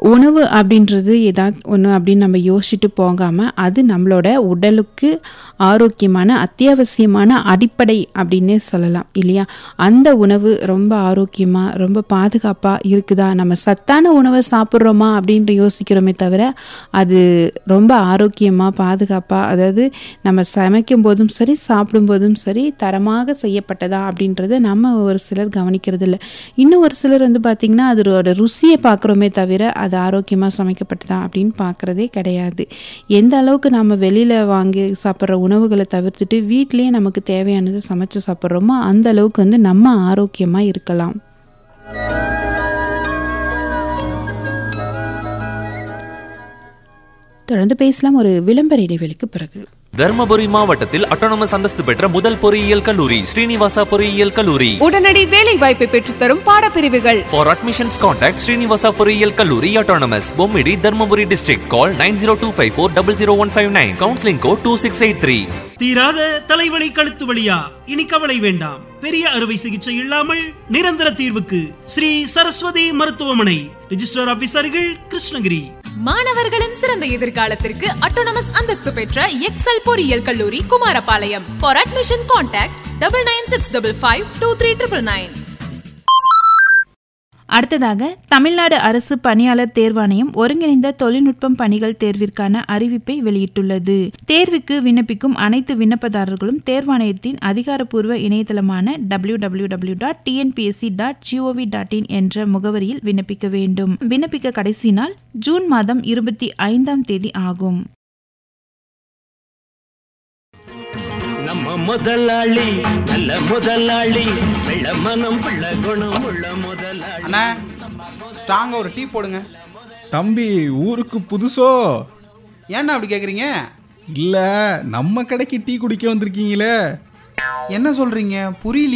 உணவு அப்படின்றது ஏதாவது ஒன்று அப்படின்னு நம்ம யோசிச்சுட்டு போகாமல் அது நம்மளோட உடலுக்கு ஆரோக்கியமான அத்தியாவசியமான அடிப்படை அப்படின்னே சொல்லலாம் இல்லையா அந்த உணவு ரொம்ப ஆரோக்கியமாக ரொம்ப பாதுகாப்பாக இருக்குதா நம்ம சத்தான உணவை சாப்பிட்றோமா அப்படின்ட்டு யோசிக்கிறோமே தவிர அது ரொம்ப ஆரோக்கியமாக பாதுகாப்பாக அதாவது நம்ம சமைக்கும் போதும் சரி சாப்பிடும்போதும் சரி தரமாக செய்யப்பட்டதா அப்படின்றத நம்ம ஒரு சிலர் கவனிக்கிறது இல்லை இன்னும் ஒரு சிலர் வந்து பார்த்திங்கன்னா அதோட ருசியை பார்க்குறோமே தவிர அது ஆரோக்கியமாக சமைக்கப்பட்டதா அப்படின்னு பார்க்குறதே கிடையாது எந்த அளவுக்கு நம்ம வெளியில் வாங்கி சாப்பிட்ற உணவுகளை தவிர்த்துட்டு வீட்டிலேயே நமக்கு தேவையானதை சமைச்சு சாப்பிட்றோமோ அந்த அளவுக்கு வந்து நம்ம ஆரோக்கியமாக இருக்கலாம் தொடர்ந்து பேசலாம் ஒரு விளம்பர இடைவெளிக்கு பிறகு தர்மபுரி மாவட்டத்தில் அட்டானமஸ் அந்தஸ்து பெற்ற முதல் பொறியியல் கல்லூரி ஸ்ரீனிவாசா பொறியியல் கல்லூரி உடனடி வேலை வாய்ப்பை பெற்றுத்தரும் பாடப்பிரிவுகள் For admissions, contact Srinivasa பொறியியல் கல்லூரி autonomous Bommidi Dharmapuri district. Call 90254 Counseling code 2683. தீராத தலைவலி கழுத்து வலியா இனி கவலை வேண்டாம் பெரிய அறுவை சிகிச்சை இல்லாமல் நிரந்தர தீர்வுக்கு ஸ்ரீ சரஸ்வதி மருத்துவமனை ரிஜிஸ்டர் ஆபீசர்கள் கிருஷ்ணகிரி மாணவர்களின் சிறந்த எதிர்காலத்திற்கு அட்டோனமஸ் அந்தஸ்து பெற்ற எக்ஸல் பொறியியல் கல்லூரி Kumarapalayam for admission contact double nine six double five two three triple nine அடுத்ததாக தமிழ்நாடு அரசு பணியாளர் தேர்வாணையம் ஒருங்கிணைந்த தொழில்நுட்பம் பணிகள் தேர்விற்கான அறிவிப்பை வெளியிட்டுள்ளது தேர்வுக்கு விண்ணப்பிக்கும் அனைத்து விண்ணப்பதாரர்களும் தேர்வாணையத்தின் அதிகாரப்பூர்வ இணையதளமான W W W dot TNPSC dot GOV dot IN என்ற முகவரியில் விண்ணப்பிக்க வேண்டும் விண்ணப்பிக்க கடைசி நாள் ஜூன் மாதம் இருபத்தி ஐந்தாம் தேதி ஆகும் நம்ம முதலாளி நல்ல முதலாளி வெள்ள மனம் பிள்ள குணம் உள்ள முதலாளி அண்ணா ஸ்ட்ராங்கா ஒரு டீ போடுங்க தம்பி ஊருக்கு புதுசோ ஏண்ணா அப்படி கேக்குறீங்க இல்ல நம்ம கடைக்கு டீ குடிக்க வந்திருக்கீங்களே என்ன சொல்றீங்க புரியல